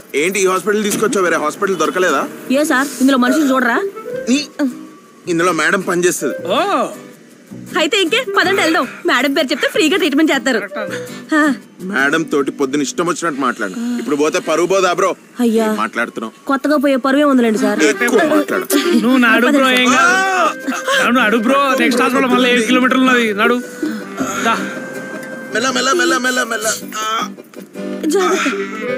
ఏంటి ఈ హాస్పిటల్ తీసుకొచ్చా వేరే హాస్పిటల్ దొరకలేదా ఏ సార్ ఇందులో మనుషులు చూడరా ఈ ఇందులో మేడం పనిచేస్తుంది ఓ అయితే ఇంకే పదండి వెళ్దాం మేడం పేరు చెప్తే ఫ్రీగా ట్రీట్మెంట్ చేస్తారు హా, మేడం తోటి పొద్దున ఇష్టం వచ్చినట్టు మాట్లాడు ఇప్పుడు పోతే పరువు పోదా బ్రో అయ్యా మాట్లాడుతున్నావు కొత్తగా పోయే పరువే ఉందిలేండి సార్ ఎక్కువ మాట్లాడు నువ్వు నాడు బ్రో ఏం కాదు నడు నడు బ్రో నెక్స్ట్ హాస్పిటల్ మళ్ళీ ఏడు కిలోమీటర్లు ఉన్నది నడు దా. మెల్ల మెల్ల మెల్ల మెల్ల మెల్ల ఆ. జాగ్రత్త.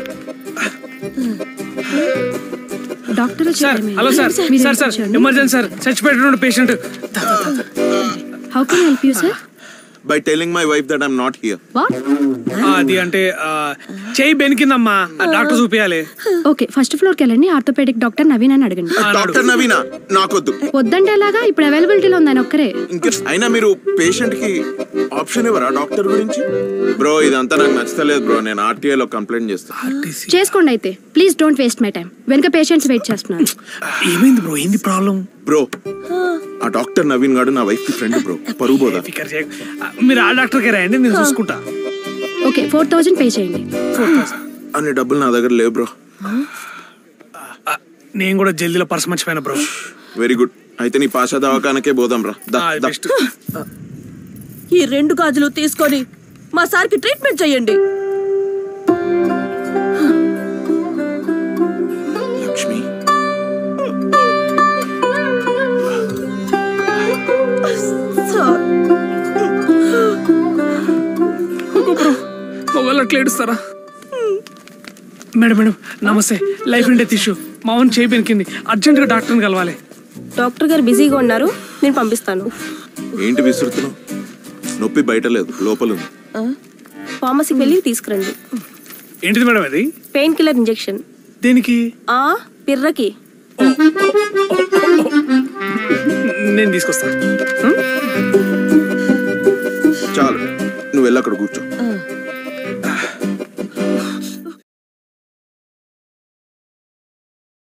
Doctor sir hello sir sir sir emergency sir చచ్చిపోయిన patient how can help you sir by telling my wife that I'm not here what అది అంటే ఆ, చెయ్యి బెనికిందమ్మా ఆ డాక్టర్ చూపించాలి ఓకే ఫస్ట్ ఫ్లోర్ కి వెళ్ళండి ఆర్థోపెడిక్ డాక్టర్ నవీన్ అని అడగండి డాక్టర్ నవీనా నాకొద్దు వద్దంటే ఎలాగా ఇప్పుడు అవైలబిలిటీలో ఉంది ఆయన ఒక్కరే ఇంక అయినా మీరు పేషెంట్ కి ఆప్షన్ ఇవ్వరా డాక్టర్ గురించి బ్రో ఇదంతా నాకు నచ్చలేదు బ్రో నేను ఆర్టీఐ లో కంప్లైంట్ చేస్తాను చేసుకోండి అయితే please don't waste my time వెనక పేషెంట్స్ వెయిట్ చేస్తున్నారు ఏమైంది బ్రో ఏంది ప్రాబ్లం బ్రో ఆ డాక్టర్ నవీన్ గాడు నా వైఫ్ కి ఫ్రెండ్ బ్రో పరువు పోదా ఫికర్ చేయ మీరు ఆ డాక్టర్కి రాయండి నేను చూసుకుంటా ఓకే ఫోర్ థౌజండ్ పే చేయండి అన్ని డబ్బులు నా దగ్గర లేవు బ్రో ఆ, నేను కూడా జల్దీలో పర్స్ మర్చిపోయినా బ్రో వెరీ గుడ్ అయితే నీ పాషా దవాఖానకే పోదాం రా దా, దా. బెస్ట్ ఈ రెండు గాజులు తీసుకొని మా సార్కి ట్రీట్మెంట్ చేయండి లక్ష్మి సార్ మొగలు అట్లా ఏడుస్తారా మేడం మేడం నమస్తే లైఫ్ అండ్ డెత్ ఇష్యూ మా ఓన్ చేయి పెనికింది అర్జెంట్గా డాక్టర్ని కలవాలి డాక్టర్ గారు బిజీగా ఉన్నారు నేను పంపిస్తాను ఏంటి విసురుతున్నావు నొప్పి బయట లేదు లోపల ఉంది ఆ, ఫార్మసీకి వెళ్ళి తీసుకురండి ఏంటిది మేడం అది పెయిన్ కిల్లర్ ఇంజెక్షన్ దేనికి ఆ పిర్రకి నేను తీసుకొస్తాను